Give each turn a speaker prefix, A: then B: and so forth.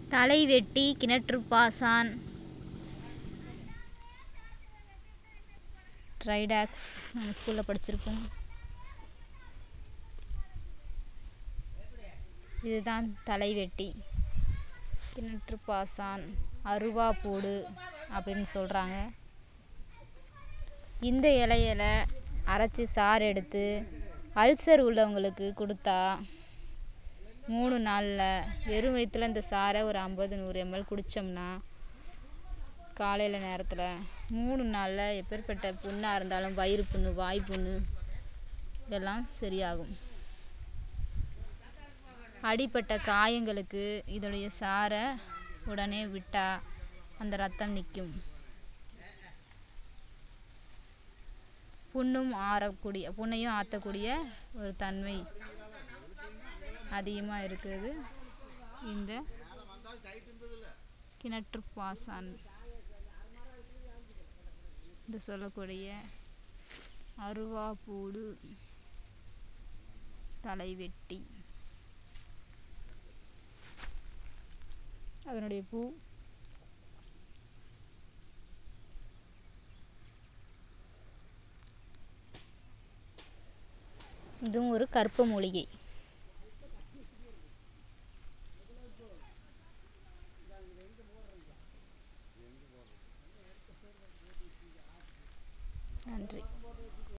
A: தலைவெட்டி கிணற்றுப்பாசான் Tridax நம்ம ஸ்கூலில் படிச்சிருப்போம் இதுதான் தலைவெட்டி கிணற்றுப்பாசான் அருவாப்பூடு அப்படின்னு சொல்கிறாங்க இந்த இலையில அரைச்சி சாறு எடுத்து அல்சர் உள்ளவங்களுக்கு கொடுத்தா மூணு நாளில் வெறும் வயிற்றுல இந்த சாறை ஒரு ஐம்பது நூறு எம்எல் குடித்தோம்னா காலையில் நேரத்தில் மூணு நாளில் எப்பேற்பட்ட புண்ணாக இருந்தாலும் வயிறு புண்ணு வாய் புண்ணு இதெல்லாம் சரியாகும் அடிப்பட்ட காயங்களுக்கு இதோடைய சாறை உடனே விட்டால் அந்த ரத்தம் நிற்கும் புண்ணும் ஆறக்கூடிய புண்ணையும் ஆற்றக்கூடிய ஒரு தன்மை அதிகமாக இருக்குது இந்த கிணற்றுப்பாசான் என்று சொல்லக்கூடிய அருவாப்பூடு தலைவெட்டி அதனுடைய பூ இதுவும் ஒரு கற்ப மூலிகை நன்றி